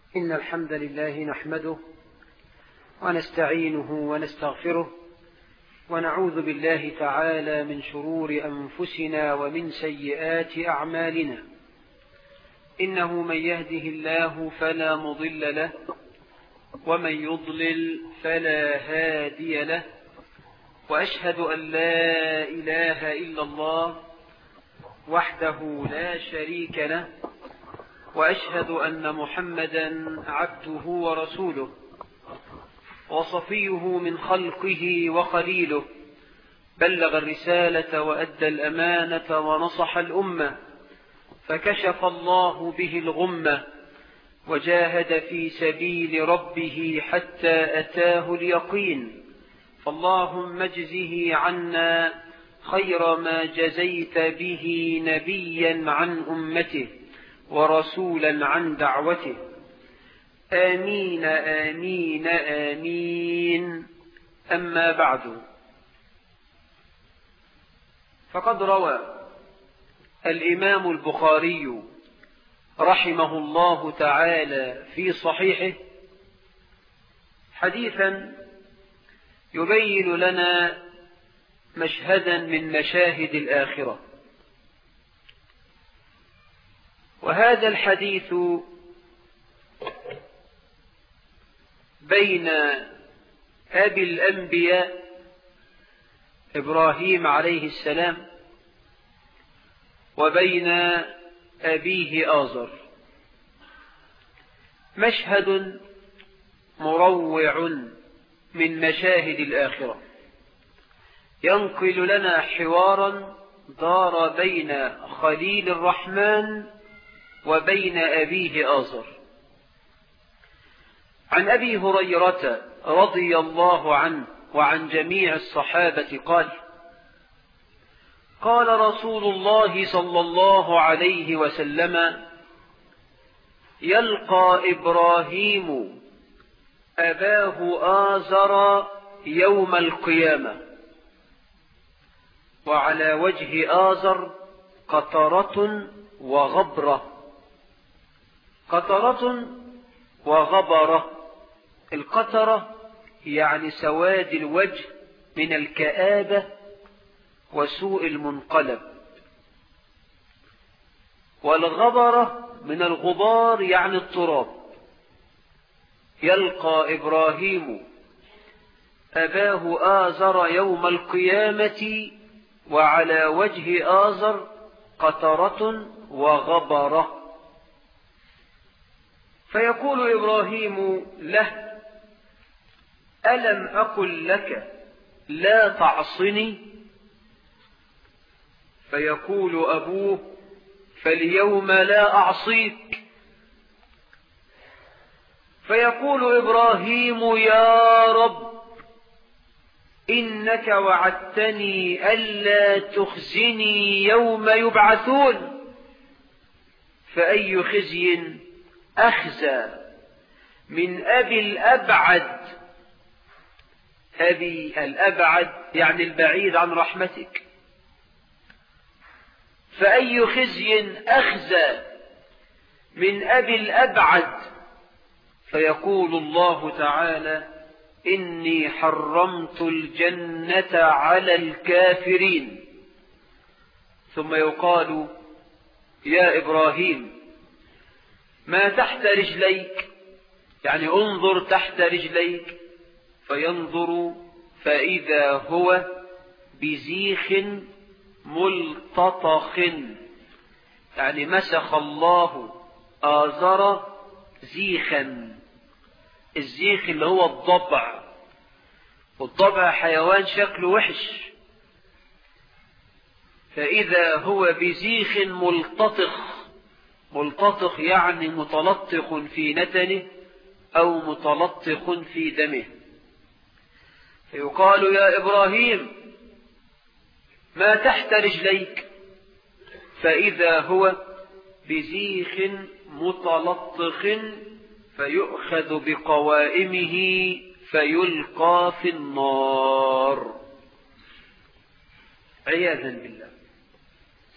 إن الحمد لله نحمده ونستعينه ونستغفره ونعوذ بالله تعالى من شرور أنفسنا ومن سيئات أعمالنا إنه من يهده الله فلا مضل له ومن يضلل فلا هادي له وأشهد أن لا إله إلا الله وحده لا شريك له وأشهد أن محمدا عبده ورسوله وصفيه من خلقه وخليله بلغ الرسالة وأدى الأمانة ونصح الأمة فكشف الله به الغمة وجاهد في سبيل ربه حتى أتاه اليقين فاللهم اجزه عنا خير ما جزيت به نبيا عن أمته ورسولا عن دعوته آمين آمين آمين أما بعد فقد روى الإمام البخاري رحمه الله تعالى في صحيحه حديثا يبين لنا مشهدا من مشاهد الآخرة وهذا الحديث بين أبي الأنبياء إبراهيم عليه السلام وبين أبيه آزر مشهد مروع من مشاهد الآخرة ينقل لنا حوارا دار بين خليل الرحمن وبين أبيه آزر عن أبي هريرة رضي الله عنه وعن جميع الصحابة قال قال رسول الله صلى الله عليه وسلم يلقى إبراهيم أباه آزر يوم القيامة وعلى وجه آزر قطرة وغبرة قطرة وغبرة القطرة يعني سواد الوجه من الكآبة وسوء المنقلب والغبرة من الغبار يعني التراب يلقى إبراهيم أباه آزر يوم القيامة وعلى وجه آزر قطرة وغبرة فيقول إبراهيم له ألم أقل لك لا تعصني فيقول أبوه فاليوم لا أعصيك فيقول إبراهيم يا رب إنك وعدتني ألا تخزني يوم يبعثون فأي خزي أخزى من أبي الأبعد أبي الأبعد يعني البعيد عن رحمتك فأي خزي أخزى من أبي الأبعد فيقول الله تعالى إني حرمت الجنة على الكافرين ثم يقال يا إبراهيم ما تحت رجليك يعني انظر تحت رجليك فينظر فإذا هو بزيخ ملتطخ يعني مسخ الله آزر زيخا الزيخ اللي هو الضبع والضبع حيوان شكله وحش فإذا هو بزيخ ملتطخ ملتطخ يعني متلطخ في نتنه أو متلطخ في دمه فيقال يا إبراهيم ما تحت رجليك فإذا هو بزيخ متلطخ فيؤخذ بقوائمه فيلقى في النار عياذا بالله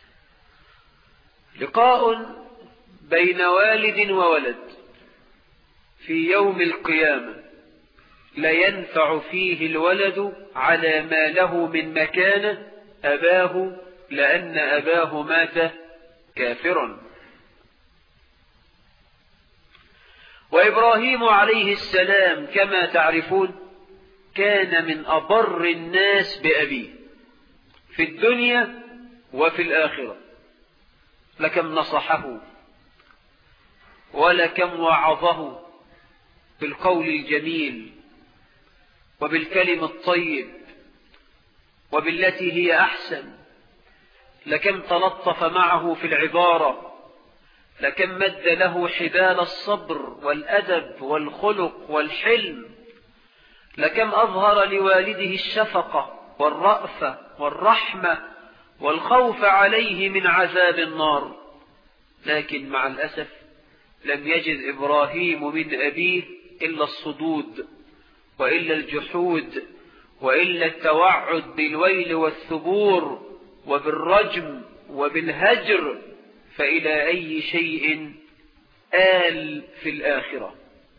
لقاء بين والد وولد في يوم القيامة لينفع فيه الولد على ما له من مكانة أباه لأن أباه مات كافرا وإبراهيم عليه السلام كما تعرفون كان من أبر الناس بأبيه في الدنيا وفي الآخرة لكم نصحه ولكم وعظه بالقول الجميل وبالكلم الطيب وبالتي هي أحسن لكم تلطف معه في العبارة لكم مد له حبال الصبر والأدب والخلق والحلم لكم أظهر لوالده الشفقة والرأفة والرحمة والخوف عليه من عذاب النار لكن مع الأسف لم يجد إبراهيم من أبيه إلا الصدود وإلا الجحود وإلا التوعد بالويل والثبور وبالرجم وبالهجر فإلى أي شيء آل في الآخرة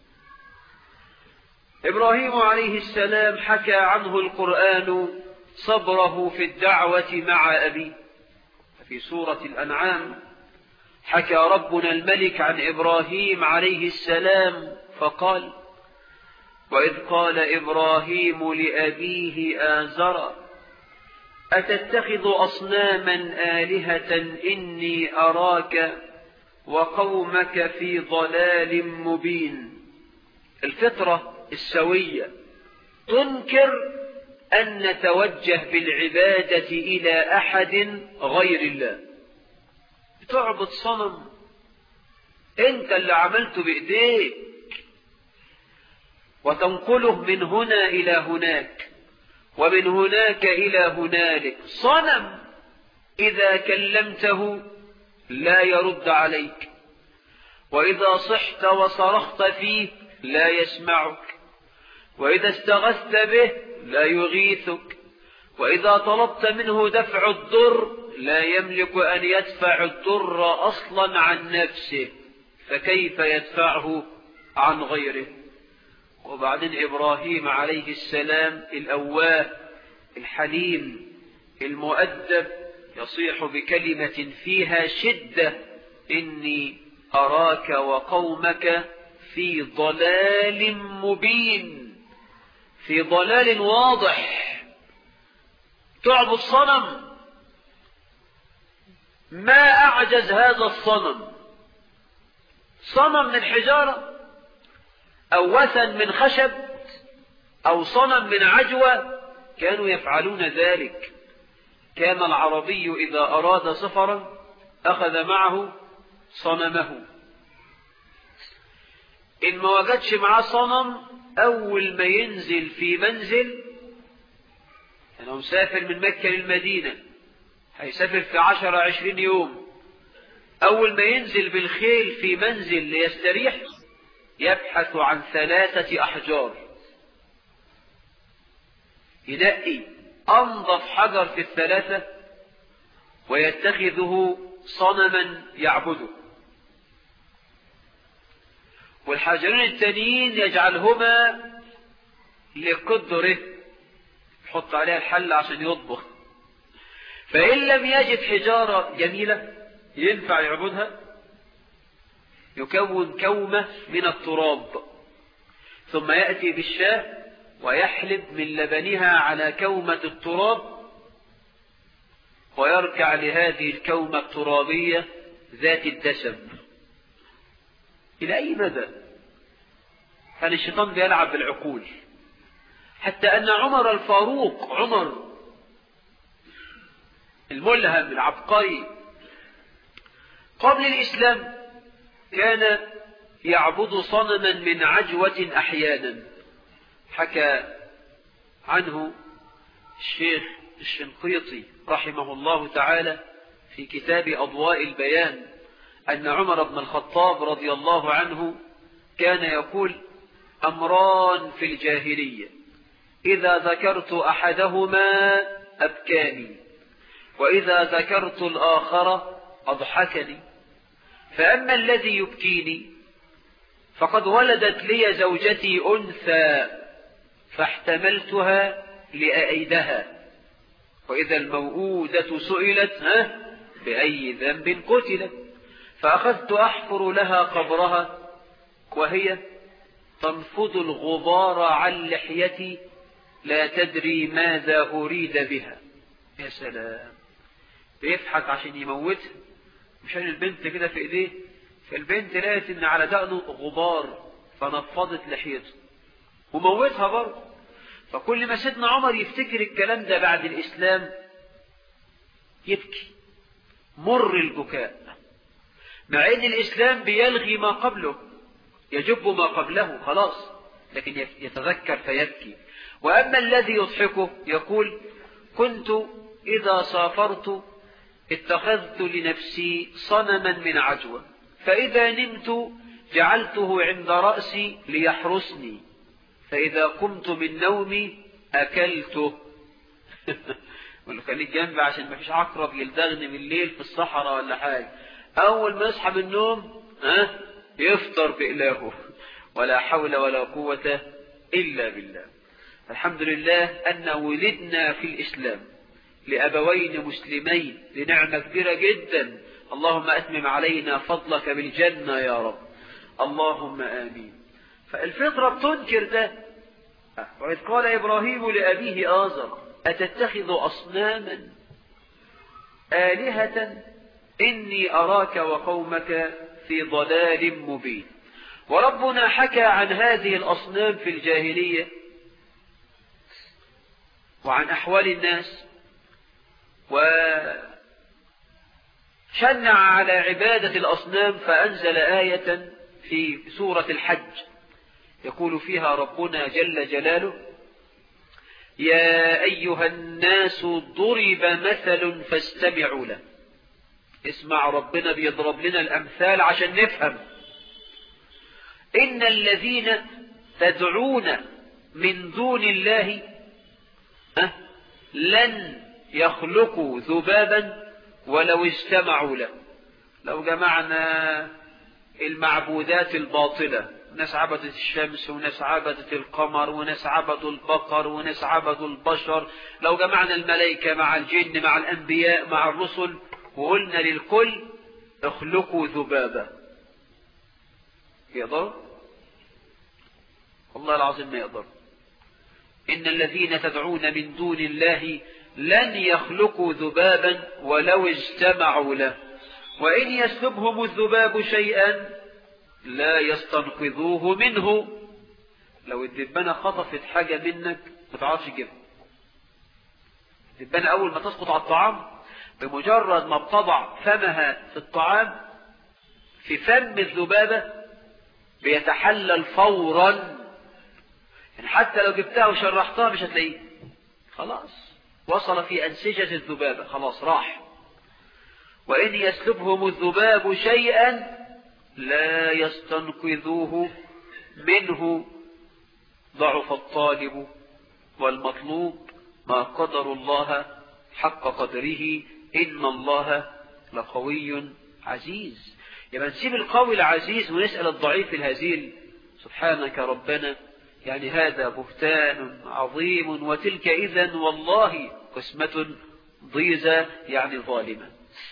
إبراهيم عليه السلام حكى عنه القرآن صبره في الدعوة مع أبيه في سورة الأنعام حكى ربنا الملك عن إبراهيم عليه السلام فقال وإذ قال إبراهيم لأبيه آزر أتتخذ أصناما آلهة إني أراك وقومك في ضلال مبين الفطرة السوية تنكر أن نتوجه بالعبادة إلى أحد غير الله تعبد صنم أنت اللي عملته بإيديك وتنقله من هنا إلى هناك ومن هناك إلى هنالك صنم إذا كلمته لا يرد عليك وإذا صحت وصرخت فيه لا يسمعك وإذا استغثت به لا يغيثك وإذا طلبت منه دفع الضر لا يملك أن يدفع الضر أصلا عن نفسه فكيف يدفعه عن غيره وبعدين إبراهيم عليه السلام الأواه الحليم المؤدب يصيح بكلمة فيها شدة إني أراك وقومك في ضلال مبين في ضلال واضح تعبد صنم ما أعجز هذا الصنم صنم من حجارة أو وثن من خشب أو صنم من عجوة كانوا يفعلون ذلك كان العربي إذا أراد سفرا أخذ معه صنمه إن ما وجدش معاه صنم أول ما ينزل في منزل أنا مسافر من مكة للمدينة هيسافر في عشر عشرين يوم أول ما ينزل بالخيل في منزل ليستريح يبحث عن ثلاثة أحجار ينقي أنظف حجر في الثلاثة ويتخذه صنما يعبده والحجرين التانيين يجعلهما لقدره يحط عليها الحل عشان يطبخ فإن لم يجد حجارة جميلة ينفع يعبدها يكون كومة من التراب ثم يأتي بالشاه ويحلب من لبنها على كومة التراب ويركع لهذه الكومة الترابية ذات الدسم إلى أي مدى كان الشيطان بيلعب بالعقول حتى أن عمر الفاروق عمر الملهم العبقري قبل الإسلام كان يعبد صنما من عجوة أحيانا حكى عنه الشيخ الشنقيطي رحمه الله تعالى في كتاب أضواء البيان أن عمر بن الخطاب رضي الله عنه كان يقول أمران في الجاهلية إذا ذكرت أحدهما أبكاني وإذا ذكرت الآخر أضحكني فأما الذي يبكيني فقد ولدت لي زوجتي أنثى فاحتملتها لأأيدها وإذا الموؤودة سئلت ها بأي ذنب قتلت فأخذت أحفر لها قبرها وهي تنفض الغبار عن لحيتي لا تدري ماذا أريد بها يا سلام بيضحك عشان يموتها مشان البنت كده في ايديه فالبنت لقت ان على دقنه غبار فنفضت لحيته وموتها برضه فكل ما سيدنا عمر يفتكر الكلام ده بعد الإسلام يبكي مر البكاء مع ان الإسلام بيلغي ما قبله يجب ما قبله خلاص لكن يتذكر فيبكي وأما الذي يضحكه يقول كنت إذا سافرت اتخذت لنفسي صنما من عجوة فإذا نمت جعلته عند رأسي ليحرسني فإذا قمت من نومي أكلته ولا خليك جنبي عشان ما فيش عقرب يلدغني بالليل في الصحراء ولا حاجة أول ما يصحى من النوم ها يفطر بإلهه ولا حول ولا قوة إلا بالله الحمد لله أن ولدنا في الإسلام لأبوين مسلمين لنعمة كبيرة جدا اللهم أتمم علينا فضلك بالجنة يا رب اللهم آمين فالفطرة بتنكر ده وإذ قال إبراهيم لأبيه آزر أتتخذ أصناما آلهة إني أراك وقومك في ضلال مبين وربنا حكى عن هذه الأصنام في الجاهلية وعن أحوال الناس وشنع على عبادة الأصنام فأنزل آية في سورة الحج يقول فيها ربنا جل جلاله يا أيها الناس ضرب مثل فاستمعوا له اسمع ربنا بيضرب لنا الأمثال عشان نفهم إن الذين تدعون من دون الله أه لن يخلقوا ذبابا ولو اجتمعوا له لو جمعنا المعبودات الباطلة ناس عبدت الشمس وناس عبدت القمر وناس عبدوا البقر وناس عبدوا البشر لو جمعنا الملائكة مع الجن مع الأنبياء مع الرسل وقلنا للكل اخلقوا ذبابا يقدر والله العظيم ما يقدر إن الذين تدعون من دون الله لن يخلقوا ذبابا ولو اجتمعوا له وإن يسلبهم الذباب شيئا لا يستنقذوه منه لو الدبانة خطفت حاجة منك ما تعرفش تجيبها الدبانة أول ما تسقط على الطعام بمجرد ما بتضع فمها في الطعام في فم الذبابة بيتحلل فورا يعني حتى لو جبتها وشرحتها مش هتلاقيه خلاص وصل في أنسجة الذبابة خلاص راح وإن يسلبهم الذباب شيئا لا يستنقذوه منه ضعف الطالب والمطلوب ما قدر الله حق قدره إن الله لقوي عزيز يبقى نسيب القوي العزيز ونسأل الضعيف الهزيل سبحانك ربنا يعني هذا بهتان عظيم وتلك إذا والله قسمة ضيزة يعني ظالمة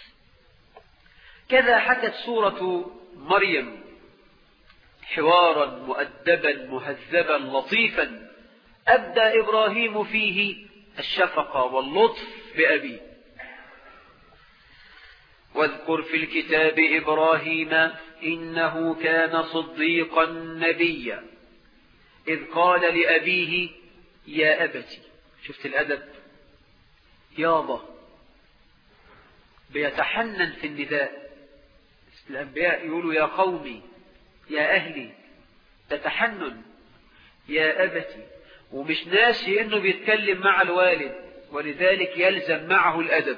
كذا حكت سورة مريم حوارا مؤدبا مهذبا لطيفا أبدى إبراهيم فيه الشفقة واللطف بأبيه واذكر في الكتاب إبراهيم إنه كان صديقا نبيا إذ قال لأبيه يا أبتي شفت الأدب يابا بيتحنن في النداء الأنبياء يقولوا يا قومي يا أهلي تتحنن يا أبتي ومش ناسي إنه بيتكلم مع الوالد ولذلك يلزم معه الأدب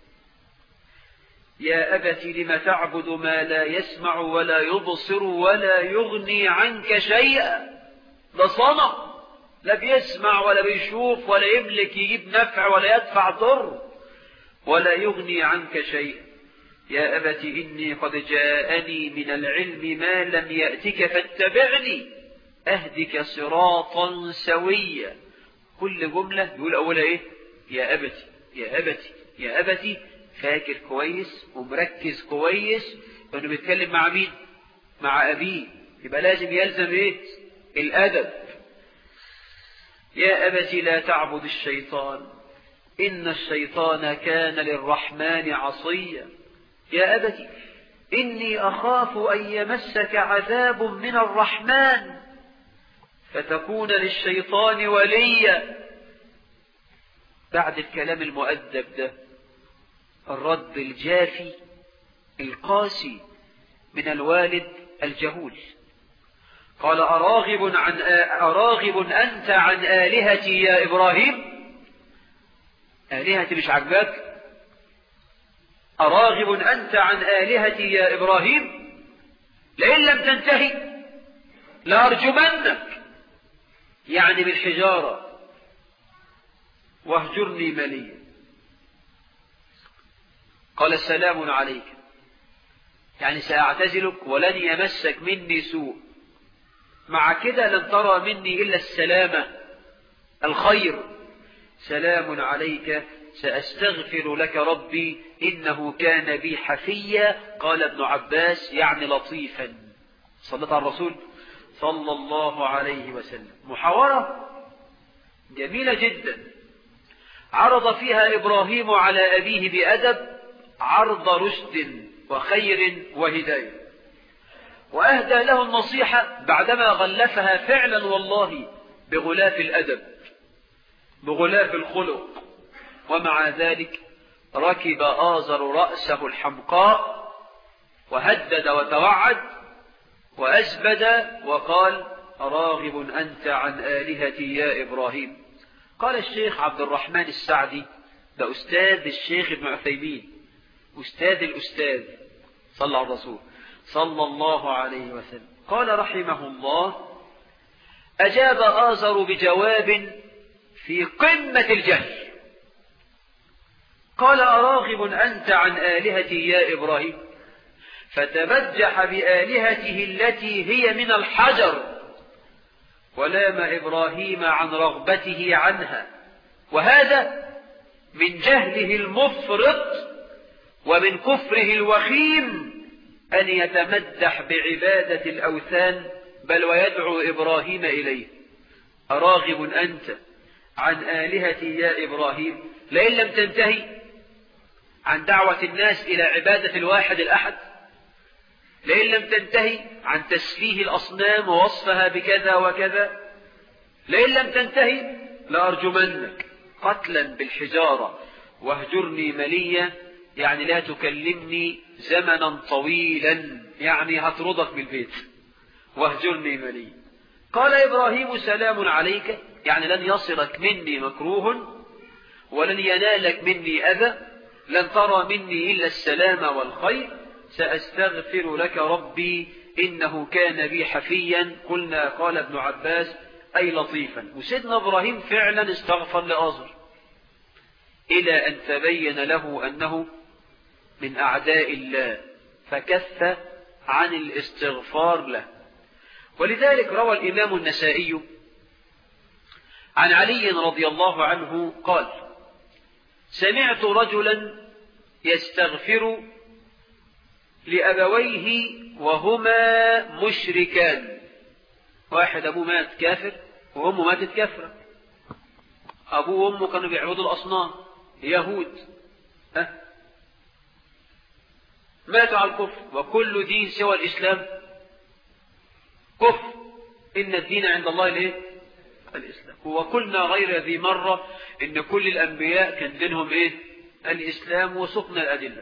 يا أبت لم تعبد ما لا يسمع ولا يبصر ولا يغني عنك شيئا ده صنم لا بيسمع ولا بيشوف ولا يملك يجيب نفع ولا يدفع ضر ولا يغني عنك شيئا يا أبت إني قد جاءني من العلم ما لم يأتك فاتبعني أهدك صراطا سويا كل جملة يقول أولها إيه يا أبتي يا أبتي يا أبتي فاكر كويس ومركز كويس انه بيتكلم مع مين مع ابيه يبقى لازم يلزم ايه الادب يا ابت لا تعبد الشيطان ان الشيطان كان للرحمن عصيا يا ابت اني اخاف ان يمسك عذاب من الرحمن فتكون للشيطان وليا بعد الكلام المؤدب ده الرد الجافي القاسي من الوالد الجهول قال أراغب, عن أراغب أنت عن آلهتي يا إبراهيم آلهتي مش عجبك أراغب أنت عن آلهتي يا إبراهيم لئن لم تنتهي لأرجمنك يعني بالحجارة واهجرني مليا قال السلام عليك يعني سأعتزلك ولن يمسك مني سوء مع كده لن ترى مني إلا السلامة الخير سلام عليك سأستغفر لك ربي إنه كان بي حفيا قال ابن عباس يعني لطيفا صلت على الرسول صلى الله عليه وسلم محاورة جميلة جدا عرض فيها إبراهيم على أبيه بأدب عرض رشد وخير وهداية وأهدى له النصيحة بعدما غلفها فعلا والله بغلاف الأدب بغلاف الخلق ومع ذلك ركب آزر رأسه الحمقاء وهدد وتوعد وأزبد وقال راغب أنت عن آلهتي يا إبراهيم قال الشيخ عبد الرحمن السعدي ده أستاذ الشيخ ابن عثيمين أستاذ الأستاذ صلى على الرسول صلى الله عليه وسلم قال رحمه الله أجاب آزر بجواب في قمة الجهل قال أراغب أنت عن آلهتي يا إبراهيم فتبجح بآلهته التي هي من الحجر ولام إبراهيم عن رغبته عنها وهذا من جهله المفرط ومن كفره الوخيم أن يتمدح بعبادة الأوثان بل ويدعو إبراهيم إليه أراغب أنت عن آلهتي يا إبراهيم لئن لم تنتهي عن دعوة الناس إلى عبادة الواحد الأحد لئن لم تنتهي عن تسفيه الأصنام ووصفها بكذا وكذا لئن لم تنتهي لأرجمنك قتلا بالحجارة واهجرني مليا يعني لا تكلمني زمنا طويلا يعني هطردك من البيت واهجرني مليا قال إبراهيم سلام عليك يعني لن يصلك مني مكروه ولن ينالك مني أذى لن ترى مني إلا السلام والخير سأستغفر لك ربي إنه كان بي حفيا قلنا قال ابن عباس أي لطيفا وسيدنا إبراهيم فعلا استغفر لآزر إلى أن تبين له أنه من أعداء الله فكف عن الاستغفار له ولذلك روى الإمام النسائي عن علي رضي الله عنه قال سمعت رجلا يستغفر لأبويه وهما مشركان واحد أبوه مات كافر وأمه ماتت كافرة أبوه وأمه كانوا بيعبدوا الأصنام يهود ها ماتوا على الكفر وكل دين سوى الإسلام كفر إن الدين عند الله الايه الإسلام وقلنا غير ذي مرة إن كل الأنبياء كان دينهم إيه الإسلام وسقنا الأدلة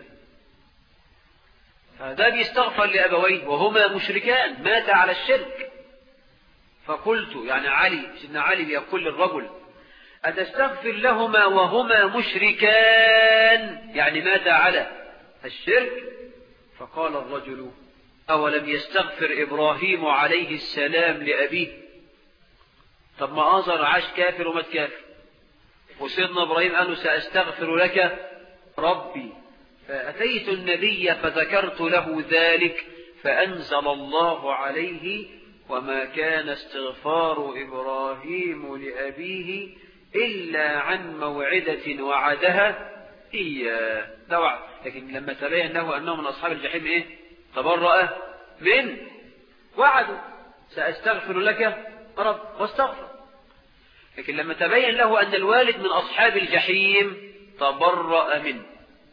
فده بيستغفر لأبويه وهما مشركان مات على الشرك فقلت يعني علي سيدنا علي بيقول للرجل أتستغفر لهما وهما مشركان يعني مات على الشرك فقال الرجل أولم يستغفر إبراهيم عليه السلام لأبيه طب ما آزر عاش كافر ومات كافر وسيدنا إبراهيم قال له سأستغفر لك ربي فأتيت النبي فذكرت له ذلك فأنزل الله عليه وما كان استغفار إبراهيم لأبيه إلا عن موعدة وعدها إياه ده وعد لكن لما تبين له أنه من أصحاب الجحيم إيه تبرأ من وعده سأستغفر لك رب واستغفر لكن لما تبين له أن الوالد من أصحاب الجحيم تبرأ منه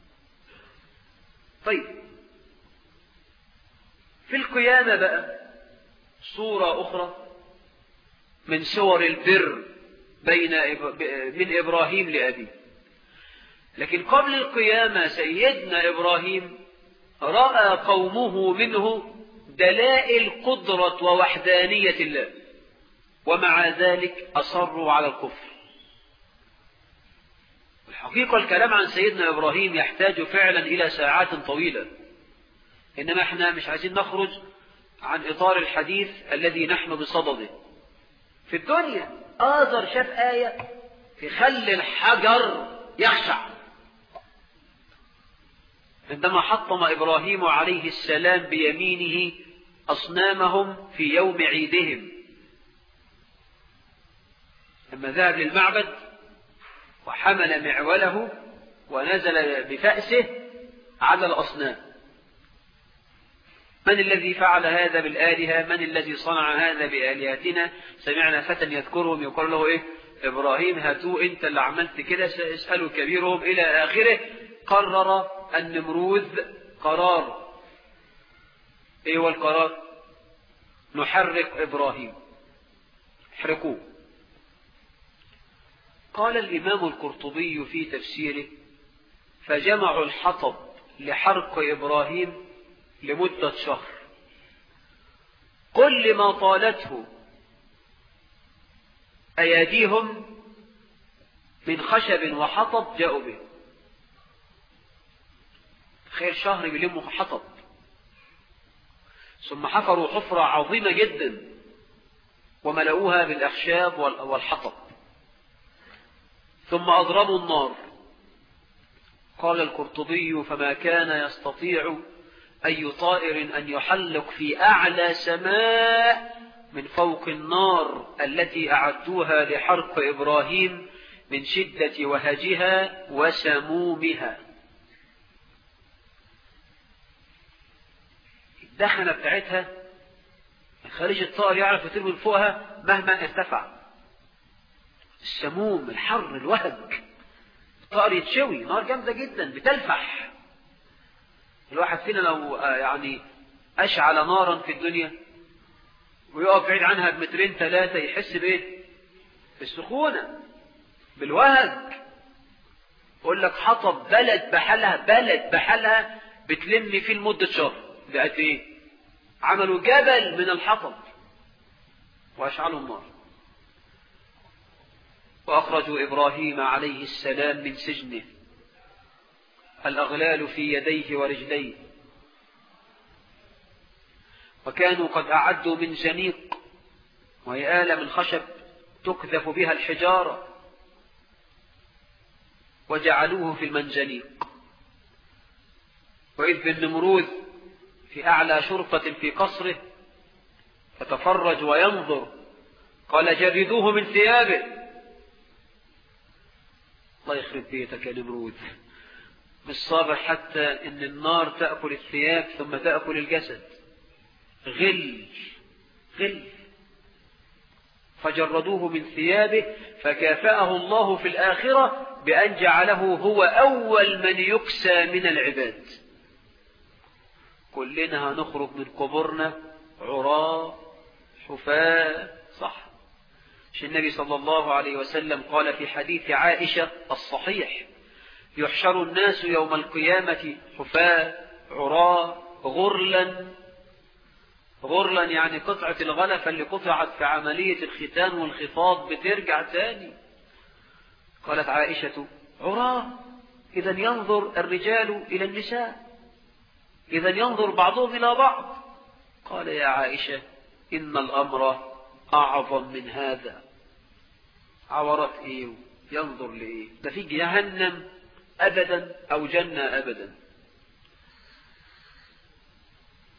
طيب في القيامة بقى صورة أخرى من صور البر بين من إبراهيم لأبيه لكن قبل القيامة سيدنا إبراهيم رأى قومه منه دلائل قدرة ووحدانية الله ومع ذلك أصروا على الكفر الحقيقة الكلام عن سيدنا إبراهيم يحتاج فعلا إلى ساعات طويلة إنما احنا مش عايزين نخرج عن إطار الحديث الذي نحن بصدده في الدنيا آذر شاف آية تخلي الحجر يخشع عندما حطم إبراهيم عليه السلام بيمينه أصنامهم في يوم عيدهم لما ذهب للمعبد وحمل معوله ونزل بفأسه على الأصنام من الذي فعل هذا بالآلهة من الذي صنع هذا بآلهتنا سمعنا فتى يذكرهم يقول له إيه إبراهيم هاتوا أنت اللي عملت كده سأسألوا كبيرهم إلى آخره قرر النمروذ قرار إيه هو القرار نحرق إبراهيم احرقوه قال الإمام القرطبي في تفسيره فجمعوا الحطب لحرق إبراهيم لمدة شهر كل ما طالته أيديهم من خشب وحطب جاءوا به تخيل شهر بيلموا حطب ثم حفروا حفرة عظيمة جدا وملؤوها بالأخشاب والحطب ثم أضربوا النار قال القرطبي فما كان يستطيع أي طائر أن يحلق في أعلى سماء من فوق النار التي أعدوها لحرق إبراهيم من شدة وهجها وسمومها الدخنة بتاعتها خارج الطائر يعرف يطير من فوقها مهما ارتفع السموم الحر الوهج الطائر يتشوي نار جامدة جدا بتلفح الواحد فينا لو يعني أشعل نارا في الدنيا ويقف بعيد عنها بمترين ثلاثة يحس بإيه؟ بالسخونة بالوهج يقول لك حطب بلد بحالها بلد بحالها بتلم فيه لمدة شهر ده قد إيه؟ عملوا جبل من الحطب وأشعلوا النار وأخرجوا إبراهيم عليه السلام من سجنه الأغلال في يديه ورجليه وكانوا قد أعدوا من جنيق وهي آلة من خشب تكذف بها الحجارة وجعلوه في المنجنيق وإذ بالنمروذ في أعلى شرفة في قصره فتفرج وينظر قال جردوه من ثيابه الله يخرب بيتك يا نمرود بالصابر حتى ان النار تأكل الثياب ثم تأكل الجسد غل غل فجردوه من ثيابه فكافأه الله في الآخرة بأن جعله هو أول من يكسى من العباد كلنا هنخرج من قبورنا عراة حفاة صح مش النبي صلى الله عليه وسلم قال في حديث عائشة الصحيح يحشر الناس يوم القيامة حفاة عراة غرلا غرلا يعني قطعة الغلفة اللي قطعت في عملية الختان والخفاض بترجع تاني قالت عائشة عراة إذا ينظر الرجال إلى النساء إذا ينظر بعضهم إلى بعض قال يا عائشة إن الأمر أعظم من هذا عورت إيه ينظر لإيه ده في جهنم أبدا أو جنة أبدا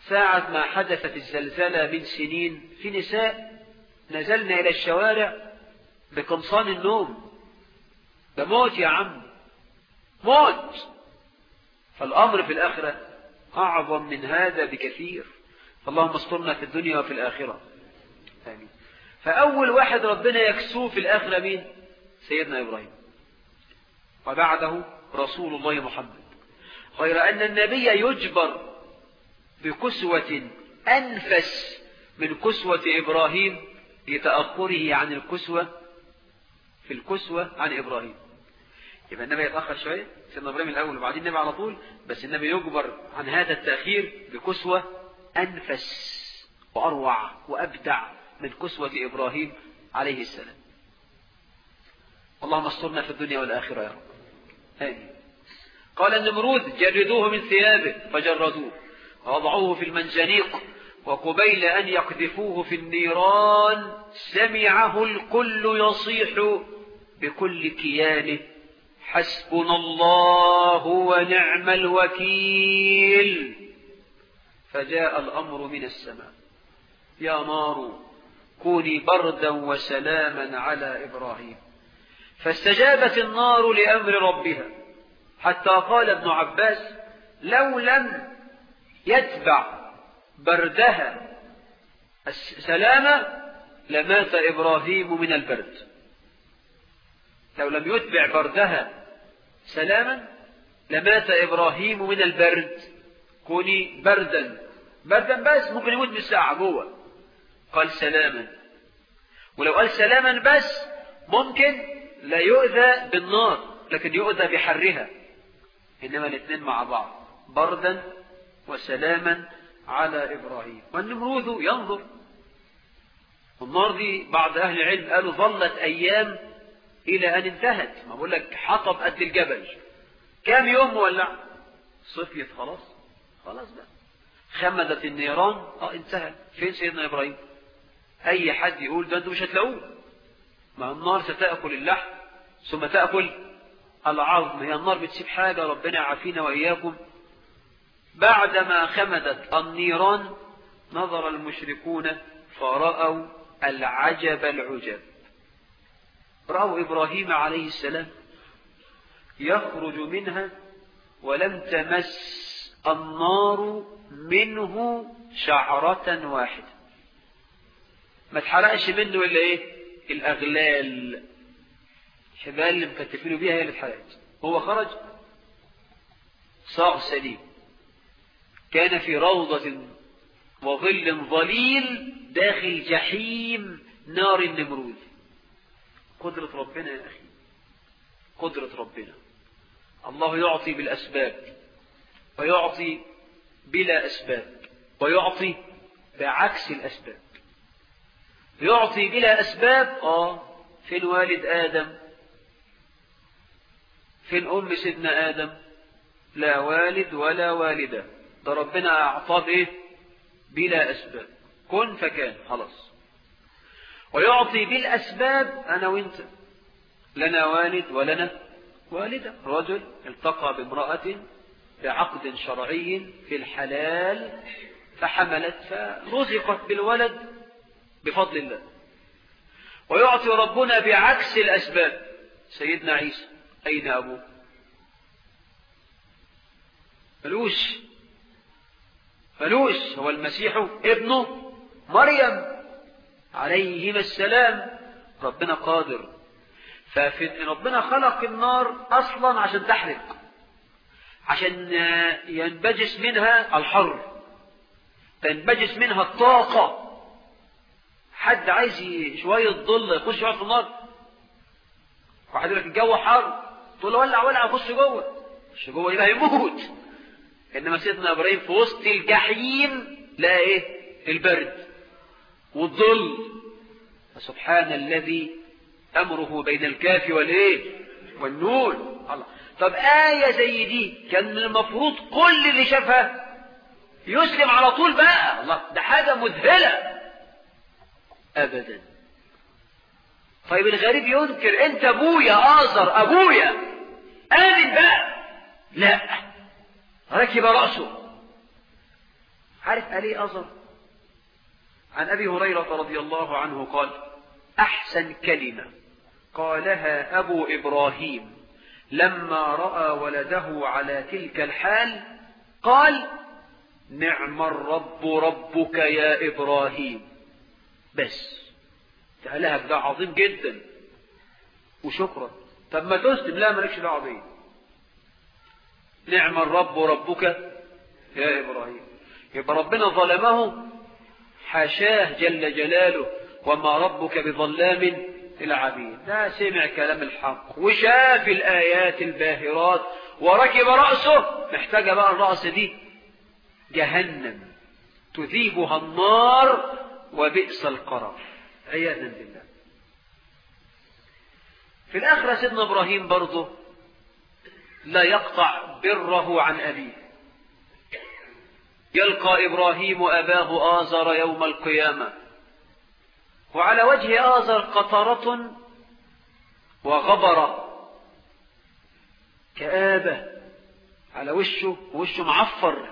ساعة ما حدثت الزلزلة من سنين في نساء نزلنا إلى الشوارع بقمصان النوم ده موت يا عم موت فالأمر في الآخرة أعظم من هذا بكثير اللهم استرنا في الدنيا وفي الآخرة آمين فأول واحد ربنا يكسوه في الآخرة مين سيدنا إبراهيم وبعده رسول الله محمد غير أن النبي يجبر بكسوة أنفس من كسوة إبراهيم لتأخره عن الكسوة في الكسوة عن إبراهيم يبقى النبي يتأخر شوية سيدنا إبراهيم الأول وبعدين النبي على طول بس النبي يجبر عن هذا التأخير بكسوة أنفس وأروع وأبدع من كسوة إبراهيم عليه السلام اللهم استرنا في الدنيا والآخرة يا رب آمين قال النمرود جردوه من ثيابه فجردوه ووضعوه في المنجنيق وقبيل أن يقذفوه في النيران سمعه الكل يصيح بكل كيانه حسبنا الله ونعم الوكيل فجاء الأمر من السماء يا نار كوني بردا وسلاما على إبراهيم فاستجابت النار لأمر ربها حتى قال ابن عباس لو لم يتبع بردها السلامة لمات إبراهيم من البرد لو لم يتبع بردها سلاما لمات إبراهيم من البرد كوني بردا بردا بس ممكن يموت بالساعة جوه قال سلاما ولو قال سلاما بس ممكن لا يؤذى بالنار لكن يؤذى بحرها إنما الاثنين مع بعض بردا وسلاما على إبراهيم والنمرود ينظر النار دي بعض أهل العلم قالوا ظلت أيام إلى أن انتهت ما بقول لك حطب قد الجبل كام يوم مولع صفيت خلاص خلاص بقى خمدت النيران اه انتهى فين سيدنا إبراهيم أي حد يقول ده أنتم مش هتلاقوه ما النار ستأكل اللحم ثم تأكل العظم هي النار بتسيب حاجة ربنا يعافينا وإياكم بعدما خمدت النيران نظر المشركون فرأوا العجب العجب رأوا إبراهيم عليه السلام يخرج منها ولم تمس النار منه شعرة واحدة ما اتحرقش منه إلا إيه الأغلال الحبال اللي مكتفينه بيها هي اللي اتحرقت هو خرج صاغ سليم كان في روضة وظل ظليل داخل جحيم نار النمرود قدرة ربنا يا أخي قدرة ربنا الله يعطي بالأسباب ويعطي بلا أسباب ويعطي بعكس الأسباب يعطي بلا أسباب آه فين والد آدم فين أم سيدنا آدم لا والد ولا والدة ده ربنا أعطاه إيه بلا أسباب كن فكان خلاص ويعطي بالأسباب أنا وإنت لنا والد ولنا والدة رجل التقى بامرأة بعقد شرعي في الحلال فحملت فرزقت بالولد بفضل الله ويعطي ربنا بعكس الأسباب سيدنا عيسى أين أبوه فلوس فلوس هو المسيح ابنه مريم عليهما السلام ربنا قادر ففي ربنا خلق النار أصلا عشان تحرق عشان ينبجس منها الحر تنبجس منها الطاقة حد عايز شوية ظل يخش يقعد في النار واحد يقول لك الجو حر تقول له ولع ولع خش جوه خش جوه يبقى هيموت انما سيدنا ابراهيم في وسط الجحيم لا ايه البرد والظل فسبحان الذي امره بين الكاف والايه والنون الله طب آية زي دي كان من المفروض كل اللي شافها يسلم على طول بقى الله ده حاجة مذهلة أبدا طيب الغريب ينكر أنت أبويا آزر أبويا آمن بقى لا ركب رأسه عارف قال ايه أزر عن أبي هريرة رضي الله عنه قال أحسن كلمة قالها أبو إبراهيم لما رأى ولده على تلك الحال قال نعم الرب ربك يا إبراهيم بس قالها ده عظيم جدا وشكرا طب ما تسلم لا مالكش دعوه بيه نعم الرب ربك يا إبراهيم يبقى ربنا ظلمه حاشاه جل جلاله وما ربك بظلام للعبيد ده سمع كلام الحق وشاف الآيات الباهرات وركب رأسه محتاجة بقى الرأس دي جهنم تذيبها النار وبئس القرار عياذا بالله في الآخرة سيدنا إبراهيم برضه لا يقطع بره عن أبيه يلقى إبراهيم أباه آزر يوم القيامة وعلى وجه آزر قطرة وغبرة كآبة على وشه وشه معفر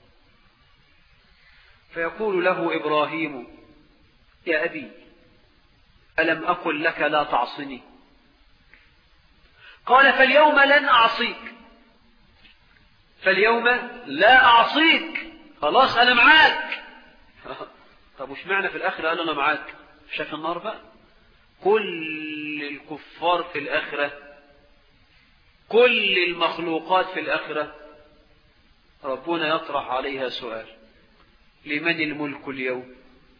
فيقول له إبراهيم يا أبي ألم أقل لك لا تعصني قال فاليوم لن أعصيك فاليوم لا أعصيك خلاص أنا معاك طب وش معنى في الآخرة قال أنا معاك شاف النار بقى كل الكفار في الآخرة كل المخلوقات في الآخرة ربنا يطرح عليها سؤال لمن الملك اليوم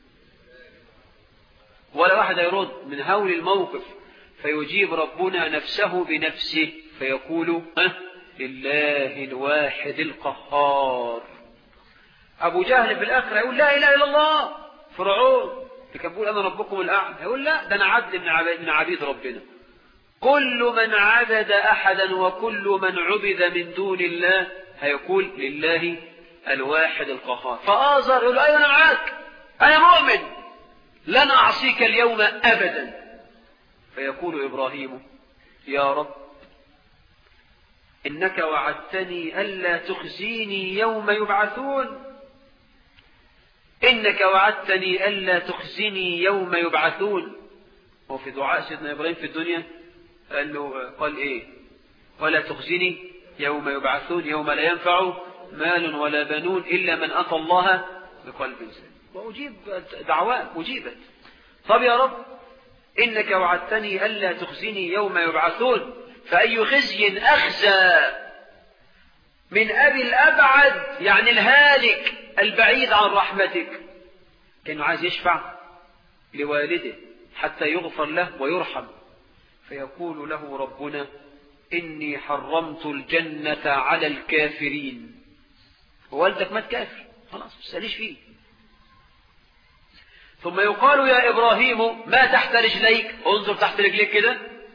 ولا واحد يرد من هول الموقف فيجيب ربنا نفسه بنفسه فيقول أه لله الواحد القهار أبو جهل في الآخرة يقول لا إله إلا الله فرعون اللي كان بيقول أنا ربكم الأعلى يقول لا ده أنا عبد من عبيد, من عبيد ربنا كل من عبد أحدا وكل من عبد من دون الله هيقول لله الواحد القهار فآزر يقول أيوة أنا معاك أنا مؤمن لن أعصيك اليوم أبدا فيقول إبراهيم يا رب إنك وعدتني ألا تخزيني يوم يبعثون إنك وعدتني ألا تخزني يوم يبعثون وفي دعاء سيدنا إبراهيم في الدنيا قال له قال إيه ولا تخزني يوم يبعثون يوم لا ينفع مال ولا بنون إلا من أتى الله بقلب سليم وأجيب دعوات أجيبت طب يا رب إنك وعدتني ألا تخزني يوم يبعثون فأي خزي أخزى من أبي الأبعد يعني الهالك البعيد عن رحمتك كانه عايز يشفع لوالده حتى يغفر له ويرحم فيقول له ربنا إني حرمت الجنة على الكافرين ووالدك مات كافر خلاص ما تسأليش فيه ثم يقال يا إبراهيم ما تحت رجليك انظر تحت رجليك كده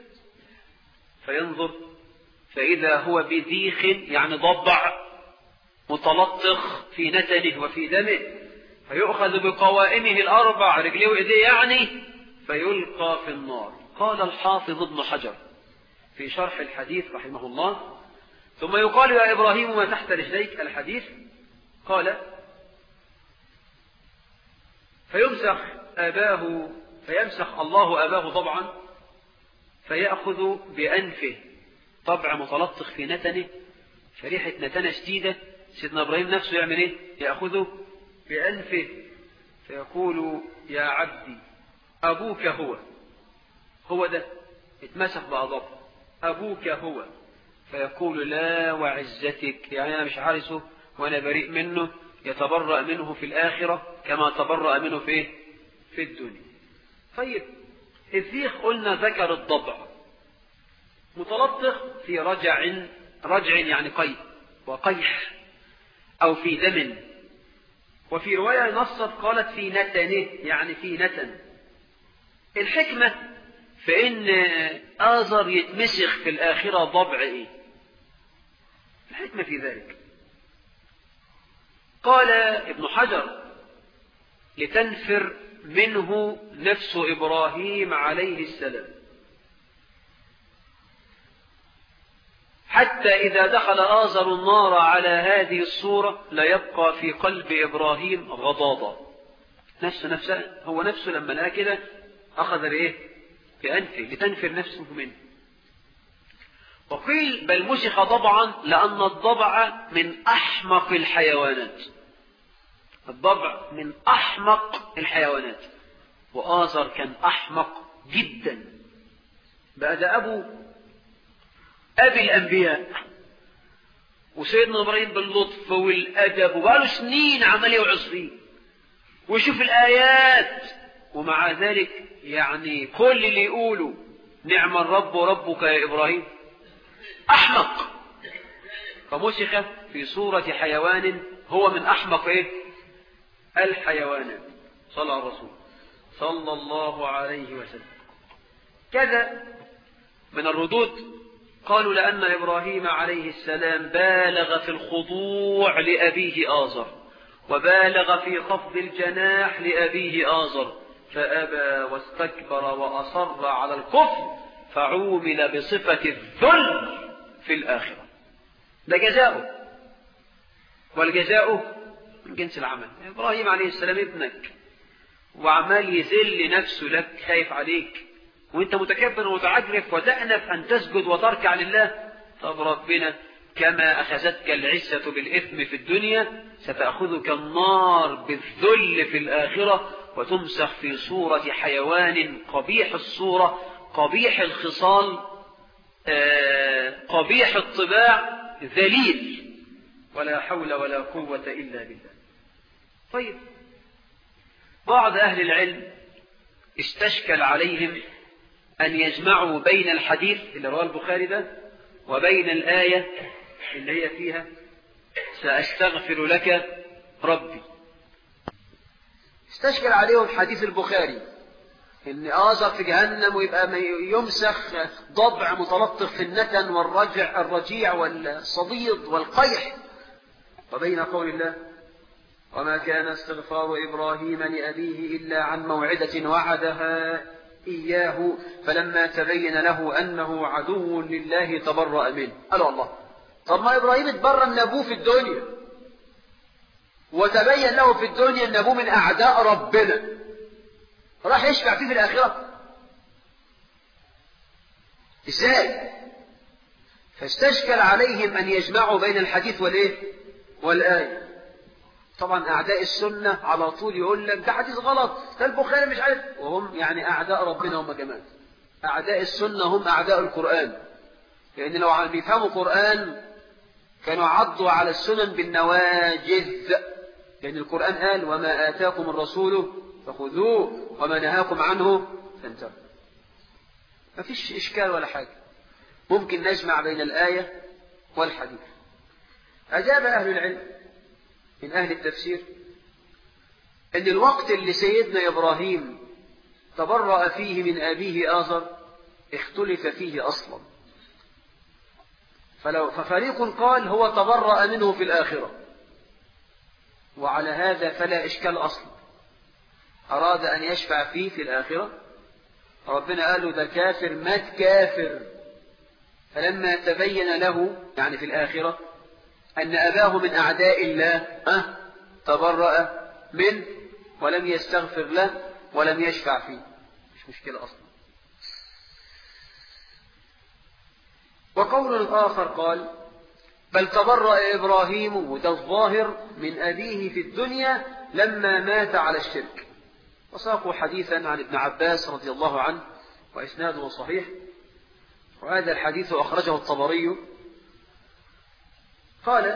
فينظر فإذا هو بذيخ يعني ضبع متلطخ في نتنه وفي دمه فيؤخذ بقوائمه الأربع رجليه وإيديه يعني فيلقى في النار قال الحافظ ابن حجر في شرح الحديث رحمه الله ثم يقال يا إبراهيم ما تحت رجليك الحديث قال فيمسخ أباه فيمسخ الله أباه طبعا فيأخذ بأنفه طبع متلطخ في نتنه فريحة نتنه شديدة سيدنا إبراهيم نفسه يعمل إيه يأخذه بأنفه فيقول يا عبدي أبوك هو هو ده اتمسح بأضافه أبوك هو فيقول لا وعزتك يعني أنا مش عارسه وأنا بريء منه يتبرأ منه في الآخرة كما تبرأ منه في إيه؟ في الدنيا طيب الذيخ قلنا ذكر الضبع متلطخ في رجع رجع يعني قيء وقيح أو في دم وفي رواية نصت قالت في نتنه يعني في نتن الحكمة في إن آزر يتمسخ في الآخرة ضبع إيه الحكمة في ذلك قال ابن حجر لتنفر منه نفس إبراهيم عليه السلام حتى إذا دخل آزر النار على هذه الصورة لا يبقى في قلب إبراهيم غضاضة نفسه نفسه هو نفسه لما لقى كده أخذ بإيه؟ بأنفه لتنفر نفسه منه وقيل بل مسخ ضبعا لأن الضبع من أحمق الحيوانات الضبع من أحمق الحيوانات وآزر كان أحمق جدا بقى ده أبو أبي الأنبياء وسيدنا إبراهيم باللطف والأدب وبقاله سنين عمال يوعظ فيه ويشوف الآيات ومع ذلك يعني كل اللي يقولوا نعم الرب وربك يا إبراهيم أحمق فمسخ في صورة حيوان هو من أحمق إيه؟ الحيوانات صلى على الرسول صلى الله عليه وسلم كذا من الردود قالوا لأن إبراهيم عليه السلام بالغ في الخضوع لأبيه آزر وبالغ في خفض الجناح لأبيه آزر فأبى واستكبر وأصر على الكفر فعومل بصفة الذل في الآخرة ده جزاؤه والجزاء من جنس العمل إبراهيم عليه السلام ابنك وعمال يذل نفسه لك خايف عليك وانت متكبر ومتعجرف وتأنف أن تسجد وتركع لله طب ربنا كما أخذتك العزة بالإثم في الدنيا ستأخذك النار بالذل في الآخرة وتمسخ في صورة حيوان قبيح الصورة قبيح الخصال آه قبيح الطباع ذليل ولا حول ولا قوة إلا بالله طيب بعض أهل العلم استشكل عليهم أن يجمعوا بين الحديث اللي رواه البخاري ده وبين الآية اللي هي فيها سأستغفر لك ربي استشكل عليهم حديث البخاري ان آزر في جهنم ويبقى يمسخ ضبع متلطخ في النتن والرجع الرجيع والصديد والقيح وبين قول الله وما كان استغفار إبراهيم لأبيه إلا عن موعدة وعدها إياه فلما تبين له أنه عدو لله تبرأ منه قال الله طب ما إبراهيم اتبرى من أبوه في الدنيا وتبين له في الدنيا أن أبوه من أعداء ربنا راح يشفع فيه في الآخرة إزاي فاستشكل عليهم أن يجمعوا بين الحديث والإيه والآية طبعا أعداء السنة على طول يقول لك ده حديث غلط ده البخاري مش عارف وهم يعني أعداء ربنا هم كمان أعداء السنة هم أعداء القرآن لأن لو بيفهموا قرآن كانوا عضوا على السنن بالنواجذ لأن القرآن قال وما آتاكم الرسول فخذوه وما نهاكم عنه فانتهوا ما فيش إشكال ولا حاجة ممكن نجمع بين الآية والحديث أجاب أهل العلم من أهل التفسير أن الوقت اللي سيدنا إبراهيم تبرأ فيه من أبيه آزر اختلف فيه أصلا فلو ففريق قال هو تبرأ منه في الآخرة وعلى هذا فلا إشكال أصلا أراد أن يشفع فيه في الآخرة ربنا قال له ده كافر مات كافر فلما تبين له يعني في الآخرة أن أباه من أعداء الله أه تبرأ منه ولم يستغفر له ولم يشفع فيه مش مشكلة أصلا وقول آخر قال بل تبرأ إبراهيم وده الظاهر من أبيه في الدنيا لما مات على الشرك وساقوا حديثا عن ابن عباس رضي الله عنه وإسناده صحيح وهذا الحديث أخرجه الطبري قال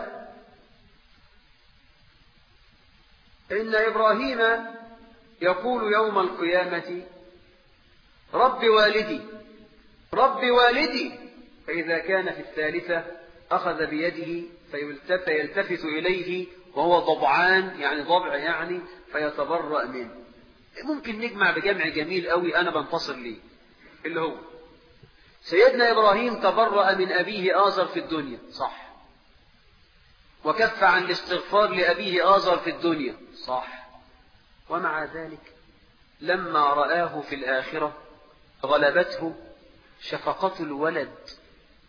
إن إبراهيم يقول يوم القيامة رب والدي رب والدي فإذا كان في الثالثة أخذ بيده فيلتفت إليه وهو ضبعان يعني ضبع يعني فيتبرأ منه ممكن نجمع بجمع جميل قوي أنا بنتصر ليه اللي هو سيدنا إبراهيم تبرأ من أبيه آزر في الدنيا صح وكف عن الاستغفار لأبيه آزر في الدنيا صح ومع ذلك لما رآه في الآخرة غلبته شفقة الولد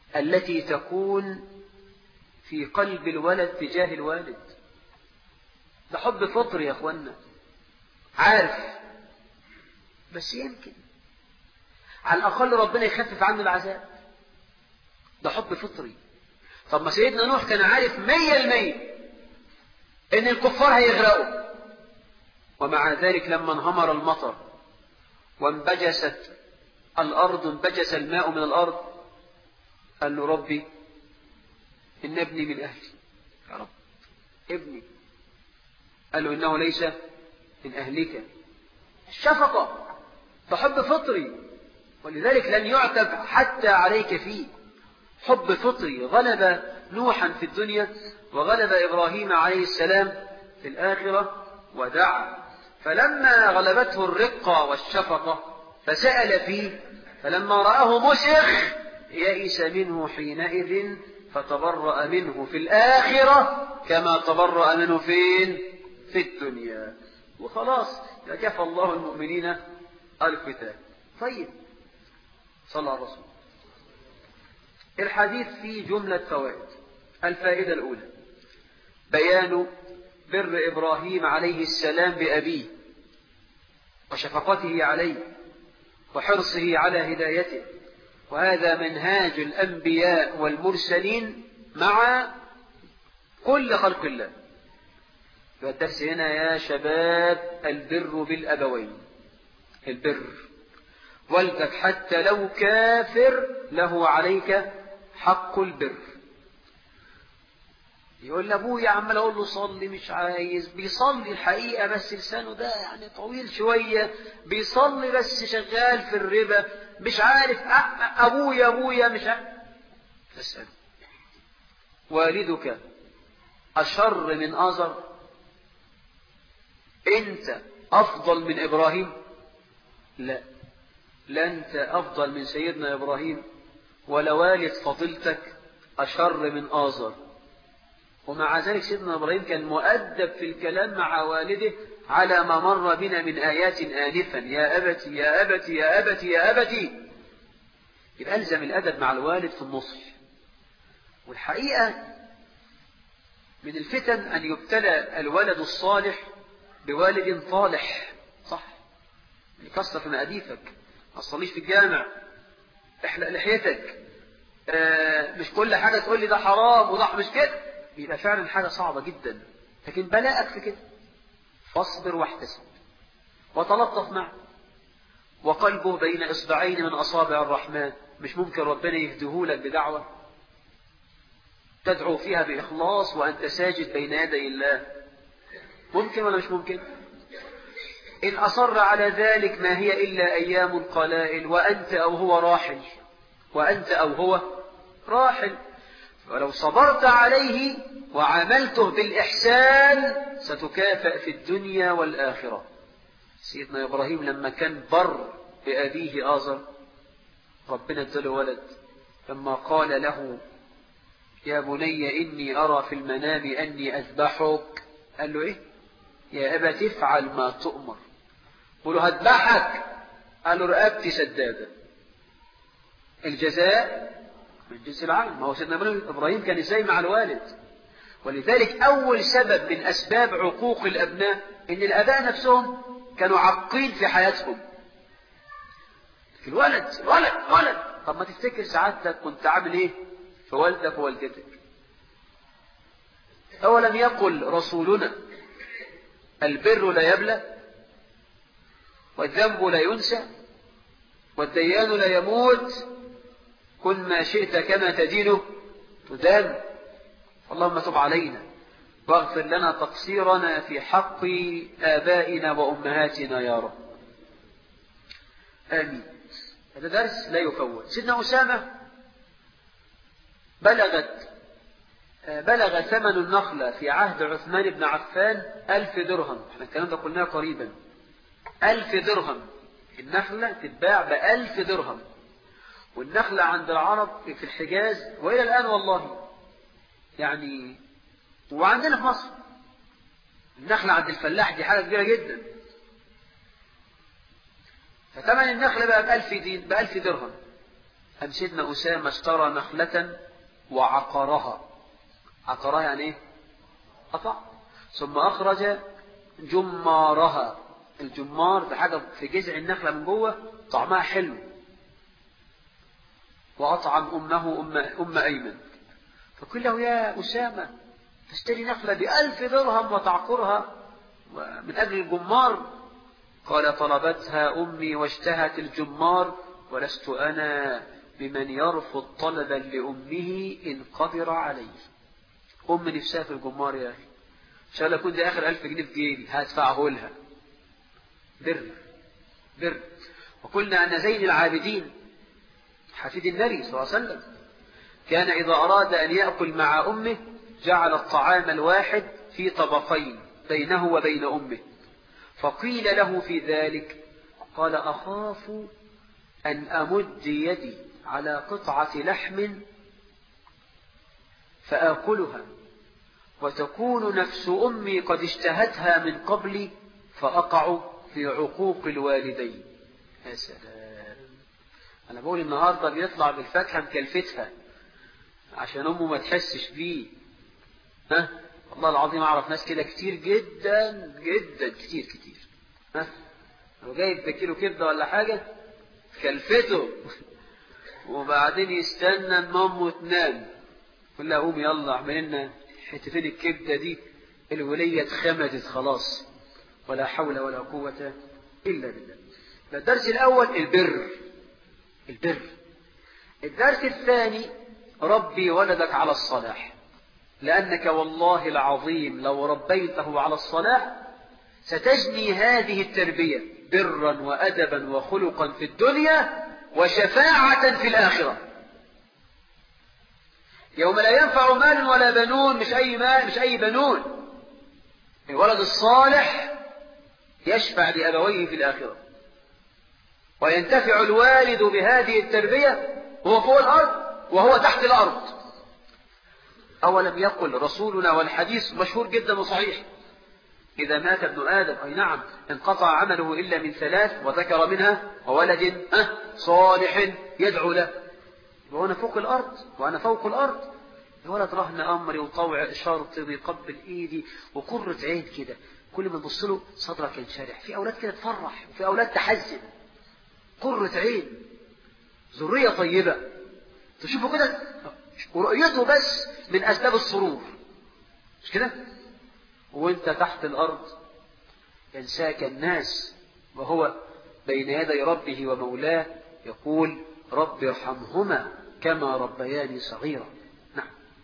التي تكون في قلب الولد تجاه الوالد ده حب فطري يا اخوانا عارف بس يمكن على الأقل ربنا يخفف عنه العذاب ده حب فطري طب ما سيدنا نوح كان عارف مية المية ان الكفار هيغرقوا ومع ذلك لما انهمر المطر وانبجست الأرض انبجس الماء من الأرض قال له ربي إن ابني من أهلي يا رب ابني قال له إنه ليس من أهلك الشفقة فحب فطري ولذلك لن يعتب حتى عليك فيه حب فطري غلب نوحا في الدنيا وغلب إبراهيم عليه السلام في الآخرة ودعا فلما غلبته الرقة والشفقة فسأل فيه فلما رآه مسخ يئس منه حينئذ فتبرأ منه في الآخرة كما تبرأ منه فين في الدنيا وخلاص كفى الله المؤمنين القتال طيب صلى على الرسول الحديث فيه جملة فوائد الفائدة الأولى بيان بر إبراهيم عليه السلام بأبيه وشفقته عليه وحرصه على هدايته وهذا منهاج الأنبياء والمرسلين مع كل خلق الله الدرس هنا يا شباب البر بالأبوين البر والدك حتى لو كافر له عليك حق البر يقول لابويا عمال اقول له صلي مش عايز بيصلي الحقيقه بس لسانه ده يعني طويل شويه بيصلي بس شغال في الربا مش عارف ابويا ابويا مش عارف تسال والدك اشر من ازر انت افضل من ابراهيم لا لا انت افضل من سيدنا ابراهيم ولا والد فضيلتك اشر من ازر ومع ذلك سيدنا إبراهيم كان مؤدب في الكلام مع والده على ما مر بنا من آيات آنفا يا أبتي يا أبتي يا أبتي يا أبتي يبقى ألزم الأدب مع الوالد في النصح والحقيقة من الفتن أن يبتلى الولد الصالح بوالد طالح صح يكسر في مقاديفك ما تصليش في الجامع احلق لحيتك آه مش كل حاجة تقول لي ده حرام وده مش كده يبقى فعلا حاجة صعبة جدا لكن بلاءك في كده فاصبر واحتسب وتلطف معه وقلبه بين إصبعين من أصابع الرحمن مش ممكن ربنا يهدهولك بدعوة تدعو فيها بإخلاص وأنت ساجد بين يدي الله ممكن ولا مش ممكن إن أصر على ذلك ما هي إلا أيام قلائل وأنت أو هو راحل وأنت أو هو راحل ولو صبرت عليه وعملته بالإحسان ستكافأ في الدنيا والآخرة سيدنا إبراهيم لما كان بر بأبيه آزر ربنا اداله ولد لما قال له يا بني إني أرى في المنام أني أذبحك قال له إيه يا أبا تفعل ما تؤمر قل له هذبحك قال له رقبتي سدادة الجزاء من جنس العمل ما هو سيدنا إبراهيم كان ازاي مع الوالد ولذلك أول سبب من أسباب عقوق الأبناء إن الآباء نفسهم كانوا عاقين في حياتهم الولد الولد الولد طب ما تفتكر سعادتك كنت عامل ايه في والدك ووالدتك أولم يقل رسولنا البر لا يبلى والذنب لا ينسى والديان لا يموت كن ما شئت كما تدين تدان اللهم تب علينا واغفر لنا تقصيرنا في حق آبائنا وأمهاتنا يا رب آمين هذا درس لا يفوت سيدنا أسامة بلغت بلغ ثمن النخلة في عهد عثمان بن عفان ألف درهم احنا الكلام ده قلناه قريبا ألف درهم النخلة تتباع بألف درهم والنخلة عند العرب في الحجاز وإلى الآن والله يعني وعندنا في مصر النخلة عند الفلاح دي حاجة كبيرة جدا فثمن النخلة بقى بألف دين بألف درهم أم سيدنا أسامة اشترى نخلة وعقرها عقرها يعني ايه قطع ثم أخرج جمارها الجمار ده حاجة في جذع النخلة من جوه طعمها حلو وأطعم أمه أم, أم أيمن فقل له يا أسامة تشتري نخلة بألف درهم وتعقرها من أجل الجمار قال طلبتها أمي واشتهت الجمار ولست أنا بمن يرفض طلبا لأمه إن قدر عليه أم نفسها في الجمار يا أخي إن شاء الله يكون دي آخر ألف جنيه في جيبي هدفعه لها بر بر وقلنا أن زين العابدين حفيد النبي صلى الله عليه وسلم كان إذا أراد أن يأكل مع أمه جعل الطعام الواحد في طبقين بينه وبين أمه فقيل له في ذلك قال أخاف أن أمد يدي على قطعة لحم فآكلها وتكون نفس أمي قد اشتهتها من قبلي فأقع في عقوق الوالدين يا سلام أنا بقول النهاردة بيطلع بالفاكهة مكلفتها عشان أمه ما تحسش بيه ها والله العظيم أعرف ناس كده كتير جدا جدا كتير كتير ها لو جايب كيلو كبدة ولا حاجة كلفته وبعدين يستنى ان امه تنام يقول لها قوم يلا اعمل لنا حتتين الكبده دي الوليه اتخمدت خلاص ولا حول ولا قوه الا بالله الدرس الاول البر البر الدرس الثاني ربي ولدك على الصلاح لانك والله العظيم لو ربيته على الصلاح ستجني هذه التربيه برا وادبا وخلقا في الدنيا وشفاعة في الآخرة يوم لا ينفع مال ولا بنون مش أي مال مش أي بنون الولد الصالح يشفع لأبويه في الآخرة وينتفع الوالد بهذه التربية هو فوق الأرض وهو تحت الأرض أولم يقل رسولنا والحديث مشهور جدا وصحيح إذا مات ابن آدم أي نعم انقطع عمله إلا من ثلاث وذكر منها وولد أه صالح يدعو له وأنا فوق الأرض وأنا فوق الأرض الولد رهن أمري وطوع شرطي ويقبل إيدي وقرة عين كده كل ما تبص له صدرك ينشرح في أولاد كده تفرح وفي أولاد تحزن قرة عين ذرية طيبة تشوفه كده ورؤيته بس من أسباب السرور مش كده وانت تحت الأرض ينساك الناس وهو بين يدي ربه ومولاه يقول رب ارحمهما كما ربياني صغيرا نعم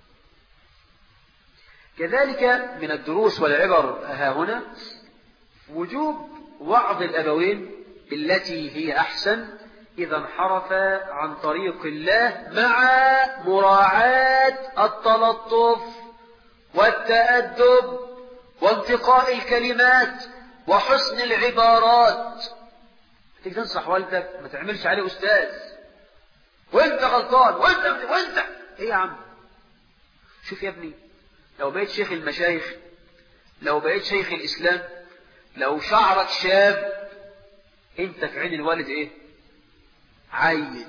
كذلك من الدروس والعبر ها هنا وجوب وعظ الأبوين بالتي هي أحسن إذا انحرف عن طريق الله مع مراعاة التلطف والتأدب وانتقاء الكلمات وحسن العبارات تيجي تنصح والدك ما تعملش عليه أستاذ وانت غلطان وانت وانت ايه يا عم شوف يا ابني لو بقيت شيخ المشايخ لو بقيت شيخ الإسلام لو شعرك شاب انت في عين الوالد ايه عيل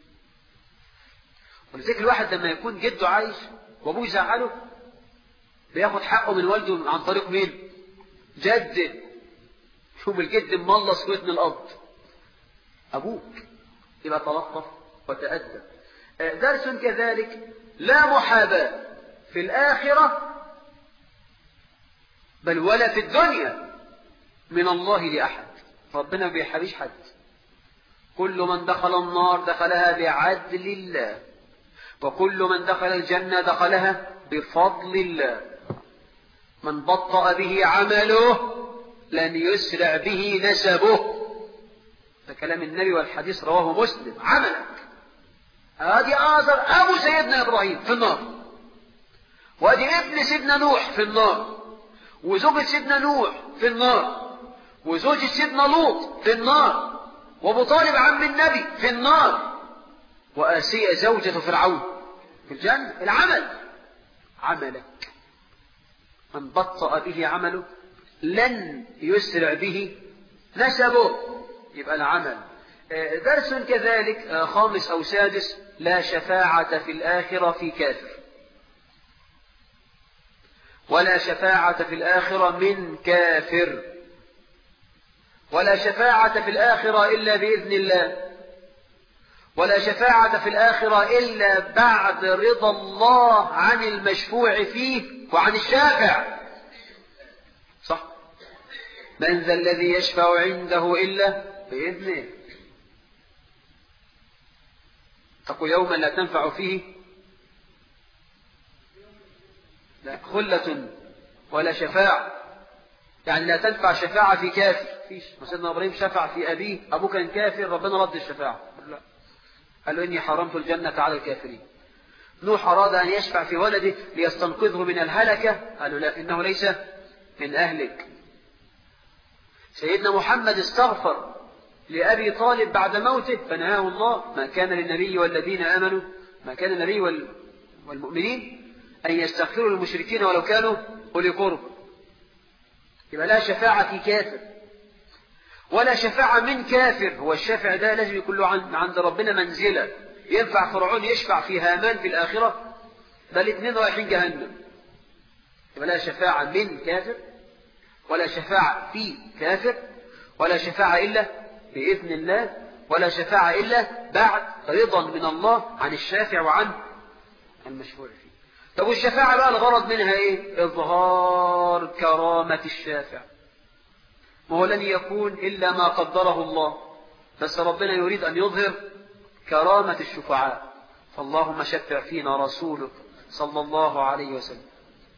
ولذلك الواحد لما يكون جده عايش وابوه يزعله بياخد حقه من والده عن طريق مين جده شوف الجد مملص ودن الأرض أبوك يبقى تلطف وتأدب درس كذلك لا محاباة في الآخرة بل ولا في الدنيا من الله لأحد ربنا ما بيحابيش حد كل من دخل النار دخلها بعدل الله وكل من دخل الجنة دخلها بفضل الله من بطأ به عمله لن يسرع به نسبه ده كلام النبي والحديث رواه مسلم عملك ادي آزر أبو سيدنا إبراهيم في النار وادي ابن سيدنا نوح في النار وزوجة سيدنا نوح في النار وزوجة سيدنا لوط في النار وابو طالب عم النبي في النار وآسية زوجة فرعون في الجنة العمل عملك من بطأ به عمله لن يسرع به نسبه يبقى العمل درس كذلك خامس أو سادس لا شفاعة في الآخرة في كافر ولا شفاعة في الآخرة من كافر ولا شفاعة في الآخرة إلا بإذن الله ولا شفاعة في الآخرة إلا بعد رضا الله عن المشفوع فيه وعن الشافع صح من ذا الذي يشفع عنده إلا بإذنه تقول يوما لا تنفع فيه لا خلة ولا شفاعة يعني لا تنفع شفاعة في كافر فيش سيدنا إبراهيم شفع في أبيه أبوه كان كافر ربنا رد الشفاعة لا قال له إني حرمت الجنة على الكافرين نوح أراد أن يشفع في ولده ليستنقذه من الهلكة قالوا لا إنه ليس من أهلك سيدنا محمد استغفر لأبي طالب بعد موته فنهاه الله ما كان للنبي والذين آمنوا ما كان النبي والمؤمنين أن يستغفروا للمشركين ولو كانوا أولي قرب يبقى لا شفاعة في كافر ولا شفاعة من كافر هو الشافع ده لازم يكون له عند ربنا منزلة ينفع فرعون يشفع في هامان في الآخرة ده الاثنين رايحين جهنم يبقى لا شفاعة من كافر ولا شفاعة في كافر ولا شفاعة إلا بإذن الله ولا شفاعة إلا بعد رضا من الله عن الشافع وعن المشفوع فيه طب والشفاعة بقى الغرض منها إيه إظهار كرامة الشافع وهو لن يكون إلا ما قدره الله بس ربنا يريد أن يظهر كرامة الشفعاء فاللهم شفع فينا رسولك صلى الله عليه وسلم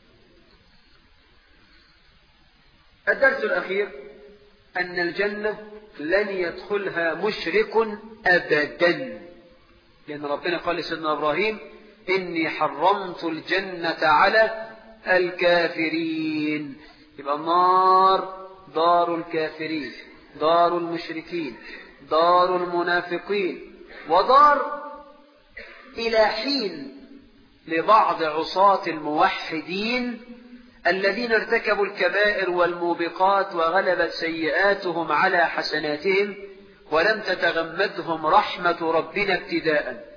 الدرس الأخير أن الجنة لن يدخلها مشرك أبدا لأن ربنا قال لسيدنا إبراهيم إني حرمت الجنة على الكافرين يبقى النار دار الكافرين دار المشركين دار المنافقين ودار إلى حين لبعض عصاة الموحدين الذين ارتكبوا الكبائر والموبقات وغلبت سيئاتهم على حسناتهم ولم تتغمدهم رحمة ربنا ابتداء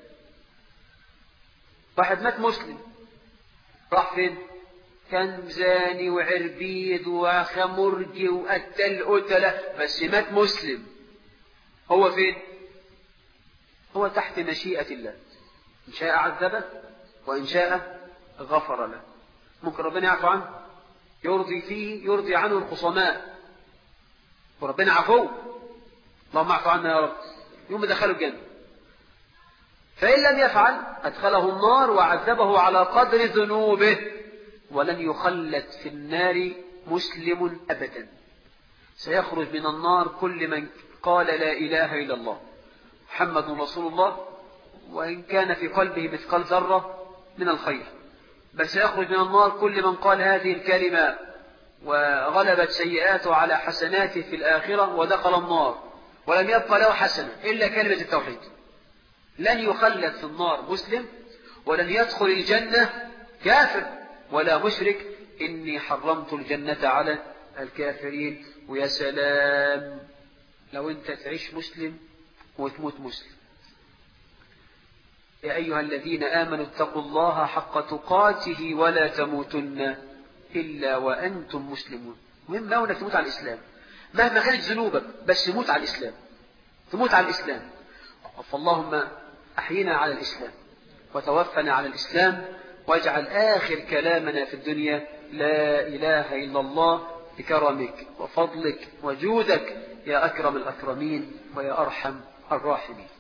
واحد مات مسلم راح فين كان زاني وعربيد وخمرجي وقتل قتلة بس مات مسلم هو فين هو تحت مشيئة الله إن شاء عذبه وإن شاء غفر له ممكن ربنا يعفو عنه يرضي فيه يرضي عنه الخصماء وربنا عفو اللهم اعفو عنا يا رب يوم دخلوا الجنة فإن لم يفعل أدخله النار وعذبه على قدر ذنوبه ولن يخلد في النار مسلم أبدا سيخرج من النار كل من قال لا إله إلا الله محمد رسول الله وإن كان في قلبه مثقال ذرة من الخير بل سيخرج من النار كل من قال هذه الكلمة وغلبت سيئاته على حسناته في الآخرة ودخل النار ولم يبقى له حسنة إلا كلمة التوحيد لن يخلد في النار مسلم ولن يدخل الجنة كافر ولا مشرك إني حرمت الجنة على الكافرين ويا سلام لو أنت تعيش مسلم وتموت مسلم يا أيها الذين آمنوا اتقوا الله حق تقاته ولا تموتن إلا وأنتم مسلمون مهم أنك تموت على الإسلام مهما كانت ذنوبك بس موت على الإسلام تموت على الإسلام فاللهم أحينا على الإسلام وتوفنا على الإسلام واجعل آخر كلامنا في الدنيا لا إله إلا الله بكرمك وفضلك وجودك يا أكرم الأكرمين ويا أرحم الراحمين